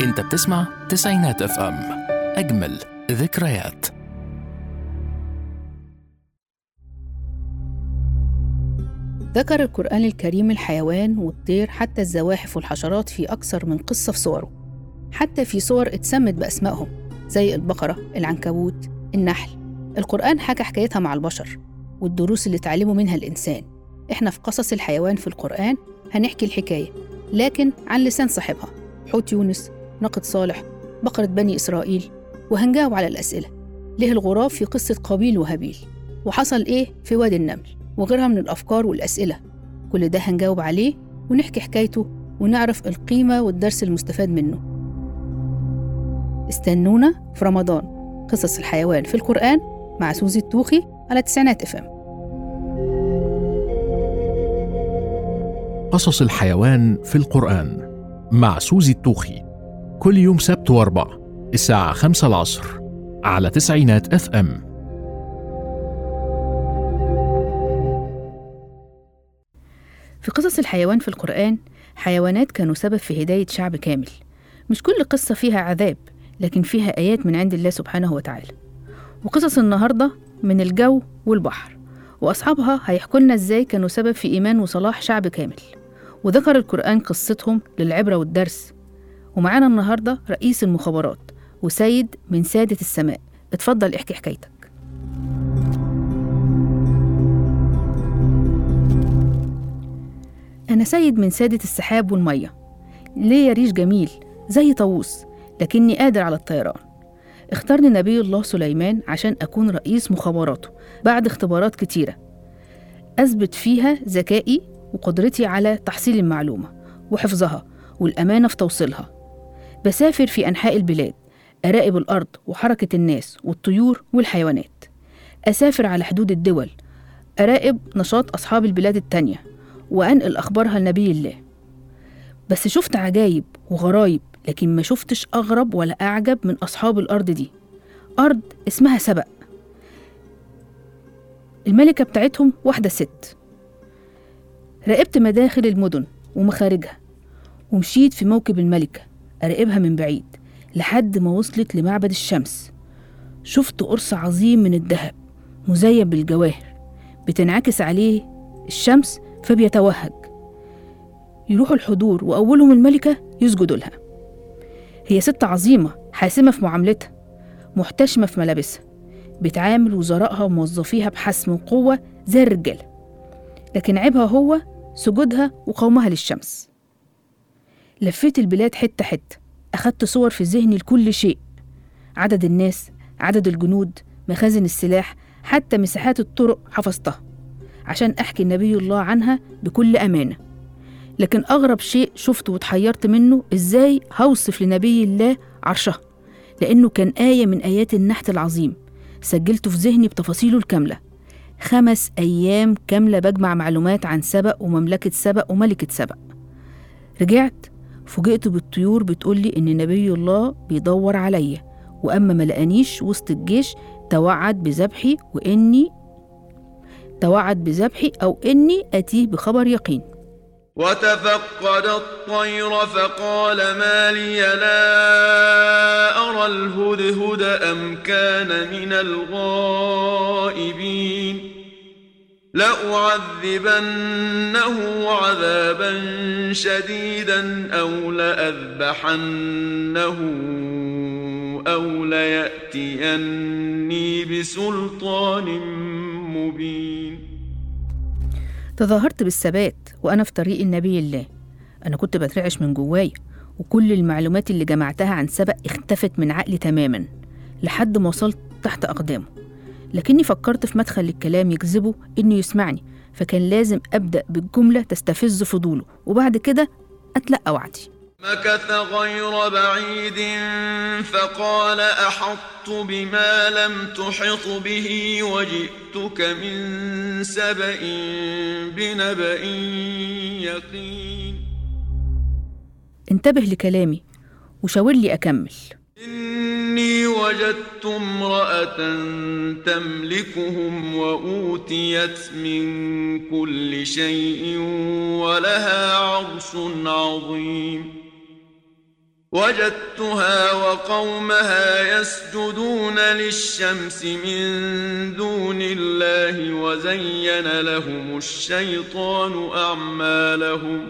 انت بتسمع تسعينات اف ام اجمل ذكريات ذكر القرآن الكريم الحيوان والطير حتى الزواحف والحشرات في أكثر من قصة في صوره حتى في صور اتسمت بأسمائهم زي البقرة، العنكبوت، النحل القرآن حكى حكايتها مع البشر والدروس اللي اتعلموا منها الإنسان إحنا في قصص الحيوان في القرآن هنحكي الحكاية لكن عن لسان صاحبها حوت يونس، ناقة صالح، بقرة بني إسرائيل وهنجاوب على الأسئلة ليه الغراب في قصة قابيل وهابيل وحصل إيه في وادي النمل وغيرها من الأفكار والأسئلة كل ده هنجاوب عليه ونحكي حكايته ونعرف القيمة والدرس المستفاد منه استنونا في رمضان قصص الحيوان في القرآن مع سوزي التوخي على تسعينات اف ام قصص الحيوان في القرآن مع سوزي التوخي كل يوم سبت واربع الساعة خمسة العصر على تسعينات اف ام في قصص الحيوان في القرآن حيوانات كانوا سبب في هداية شعب كامل مش كل قصة فيها عذاب لكن فيها آيات من عند الله سبحانه وتعالى وقصص النهاردة من الجو والبحر وأصحابها هيحكوا لنا إزاي كانوا سبب في إيمان وصلاح شعب كامل وذكر القرآن قصتهم للعبرة والدرس ومعانا النهاردة رئيس المخابرات وسيد من سادة السماء اتفضل احكي حكايتك أنا سيد من سادة السحاب والمية ليا ريش جميل زي طاووس لكني قادر على الطيران اختارني نبي الله سليمان عشان أكون رئيس مخابراته بعد اختبارات كتيرة أثبت فيها ذكائي وقدرتي على تحصيل المعلومة وحفظها والأمانة في توصيلها بسافر في أنحاء البلاد أراقب الأرض وحركة الناس والطيور والحيوانات أسافر على حدود الدول أراقب نشاط أصحاب البلاد التانية وأنقل أخبارها لنبي الله بس شفت عجايب وغرايب لكن ما شفتش أغرب ولا أعجب من أصحاب الأرض دي أرض اسمها سبأ الملكة بتاعتهم واحدة ست راقبت مداخل المدن ومخارجها ومشيت في موكب الملكة أراقبها من بعيد لحد ما وصلت لمعبد الشمس شفت قرص عظيم من الذهب مزين بالجواهر بتنعكس عليه الشمس فبيتوهج يروحوا الحضور وأولهم الملكة يسجدوا لها هي ست عظيمة حاسمة في معاملتها محتشمة في ملابسها بتعامل وزرائها وموظفيها بحسم وقوة زي الرجالة لكن عيبها هو سجودها وقومها للشمس لفيت البلاد حتة حتة أخدت صور في ذهني لكل شيء عدد الناس عدد الجنود مخازن السلاح حتى مساحات الطرق حفظتها عشان أحكي نبي الله عنها بكل أمانة لكن أغرب شيء شفته وتحيرت منه إزاي هوصف لنبي الله عرشها لأنه كان آية من آيات النحت العظيم سجلته في ذهني بتفاصيله الكاملة خمس أيام كاملة بجمع معلومات عن سبأ ومملكة سبأ وملكة سبأ رجعت فوجئت بالطيور بتقولي إن نبي الله بيدور عليا وأما ما لقانيش وسط الجيش توعد بذبحي وإني توعد بذبحي أو إني أتيه بخبر يقين وتفقد الطير فقال ما لي لا أرى الهدهد أم كان من الغائبين لأعذبنه عذابا شديدا أو لأذبحنه أو ليأتيني بسلطان مبين تظاهرت بالثبات وأنا في طريق النبي الله أنا كنت بترعش من جوايا وكل المعلومات اللي جمعتها عن سبق اختفت من عقلي تماما لحد ما وصلت تحت أقدامه لكني فكرت في مدخل الكلام يجذبه إنه يسمعني فكان لازم أبدأ بالجملة تستفز فضوله وبعد كده أتلقى وعدي مكث غير بعيد فقال أحطت بما لم تحط به وجئتك من سبأ بنبأ يقين انتبه لكلامي وشاور لي أكمل إني وجدت امرأة تملكهم وأوتيت من كل شيء ولها عرش عظيم وجدتها وقومها يسجدون للشمس من دون الله وزين لهم الشيطان أعمالهم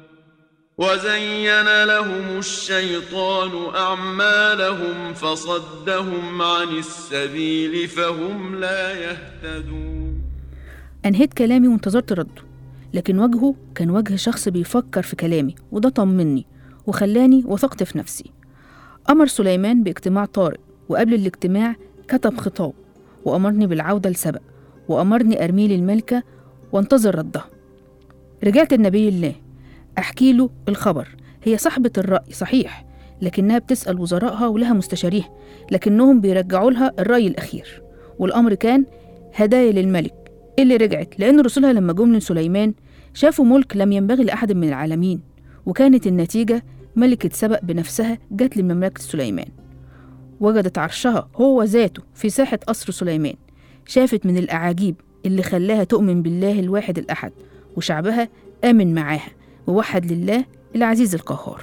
وزين لهم الشيطان أعمالهم فصدهم عن السبيل فهم لا يهتدون أنهيت كلامي وانتظرت رده لكن وجهه كان وجه شخص بيفكر في كلامي وده طمني وخلاني وثقت في نفسي أمر سليمان باجتماع طارئ وقبل الاجتماع كتب خطاب وأمرني بالعودة لسبأ وأمرني أرميه للملكة وانتظر ردها رجعت النبي الله أحكي له الخبر هي صاحبة الرأي صحيح لكنها بتسأل وزرائها ولها مستشاريها لكنهم بيرجعوا لها الرأي الأخير والأمر كان هدايا للملك اللي رجعت لأن رسولها لما جم لسليمان شافوا ملك لم ينبغي لأحد من العالمين وكانت النتيجة ملكة سبأ بنفسها جت لمملكة سليمان وجدت عرشها هو ذاته في ساحة قصر سليمان شافت من الأعاجيب اللي خلاها تؤمن بالله الواحد الأحد وشعبها آمن معاها ووحد لله العزيز القهار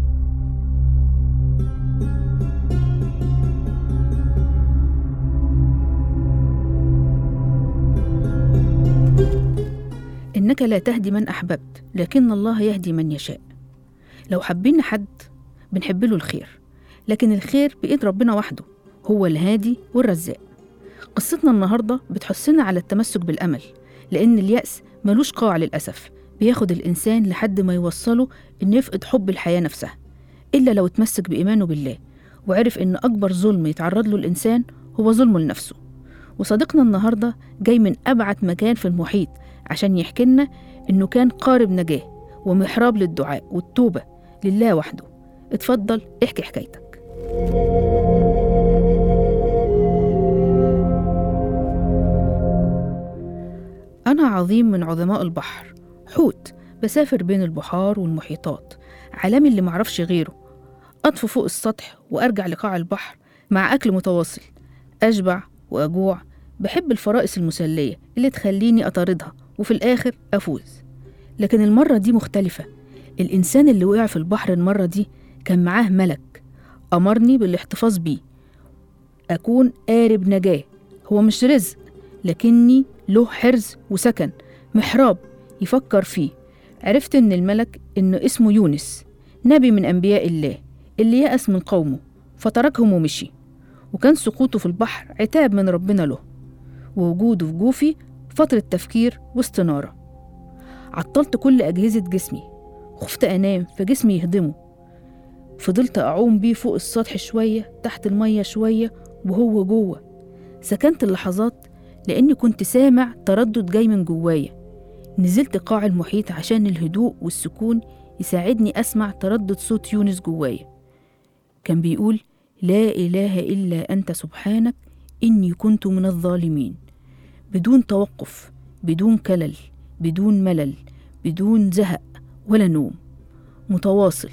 إنك لا تهدي من أحببت لكن الله يهدي من يشاء لو حبينا حد بنحب له الخير لكن الخير بإيد ربنا وحده هو الهادي والرزاق قصتنا النهاردة بتحثنا على التمسك بالأمل لأن اليأس ملوش قاع للأسف بياخد الإنسان لحد ما يوصله إنه يفقد حب الحياة نفسها إلا لو اتمسك بإيمانه بالله وعرف إن أكبر ظلم يتعرض له الإنسان هو ظلمه لنفسه وصديقنا النهاردة جاي من أبعد مكان في المحيط عشان يحكي لنا إنه كان قارب نجاة ومحراب للدعاء والتوبة لله وحده اتفضل احكي حكايتك أنا عظيم من عظماء البحر حوت بسافر بين البحار والمحيطات عالمي اللي معرفش غيره أطفو فوق السطح وأرجع لقاع البحر مع أكل متواصل أشبع وأجوع بحب الفرائس المسلية اللي تخليني أطاردها وفي الآخر أفوز لكن المرة دي مختلفة الإنسان اللي وقع في البحر المرة دي كان معاه ملك أمرني بالاحتفاظ بيه أكون قارب نجاة هو مش رزق لكني له حرز وسكن محراب يفكر فيه عرفت من الملك إنه اسمه يونس نبي من أنبياء الله اللي يأس من قومه فتركهم ومشي وكان سقوطه في البحر عتاب من ربنا له ووجوده في جوفي فترة تفكير واستنارة عطلت كل أجهزة جسمي خفت أنام فجسمي يهضمه فضلت أعوم بيه فوق السطح شوية تحت المية شوية وهو جوه سكنت اللحظات لأني كنت سامع تردد جاي من جوايا نزلت قاع المحيط عشان الهدوء والسكون يساعدني أسمع تردد صوت يونس جوايا كان بيقول لا إله إلا أنت سبحانك إني كنت من الظالمين بدون توقف بدون كلل بدون ملل بدون زهق ولا نوم متواصل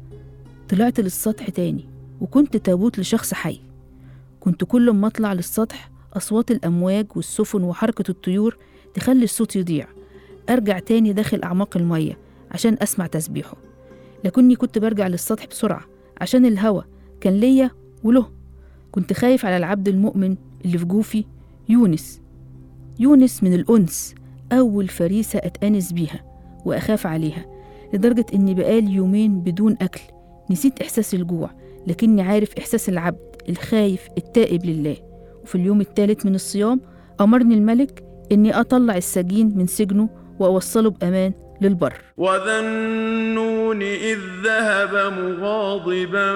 طلعت للسطح تاني وكنت تابوت لشخص حي كنت كل ما اطلع للسطح اصوات الامواج والسفن وحركه الطيور تخلي الصوت يضيع ارجع تاني داخل اعماق الميه عشان اسمع تسبيحه لكني كنت برجع للسطح بسرعه عشان الهوا كان ليا وله كنت خايف على العبد المؤمن اللي في جوفي يونس يونس من الأنس أول فريسة أتأنس بيها وأخاف عليها لدرجة إني بقالي يومين بدون أكل نسيت إحساس الجوع لكني عارف إحساس العبد الخايف التائب لله وفي اليوم الثالث من الصيام أمرني الملك إني أطلع السجين من سجنه وأوصله بأمان للبر وذا النون إذ ذهب مغاضبا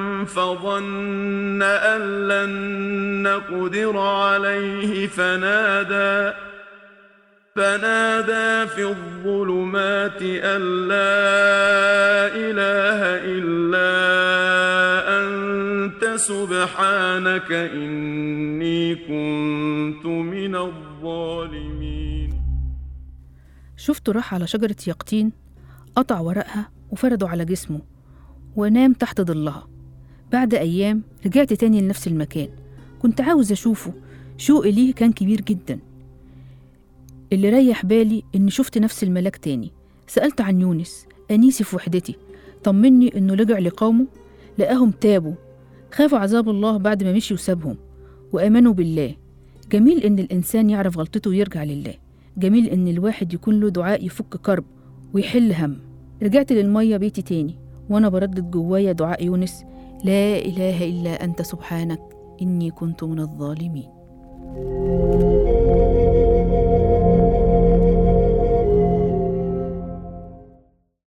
فظن أن لن نقدر عليه فنادى فنادى في الظلمات أن لا إله إلا أنت سبحانك إني كنت من الظالمين شفته راح على شجرة يقطين قطع ورقها وفرده على جسمه ونام تحت ظلها بعد أيام رجعت تاني لنفس المكان كنت عاوز أشوفه شوقي ليه كان كبير جدا اللي ريح بالي إني شفت نفس الملاك تاني سألت عن يونس أنيسي في وحدتي طمني إنه رجع لقومه لقاهم تابوا خافوا عذاب الله بعد ما مشي وسابهم وآمنوا بالله جميل إن الإنسان يعرف غلطته ويرجع لله جميل إن الواحد يكون له دعاء يفك كرب ويحل هم رجعت للمية بيتي تاني وأنا بردد جوايا دعاء يونس لا إله إلا أنت سبحانك إني كنت من الظالمين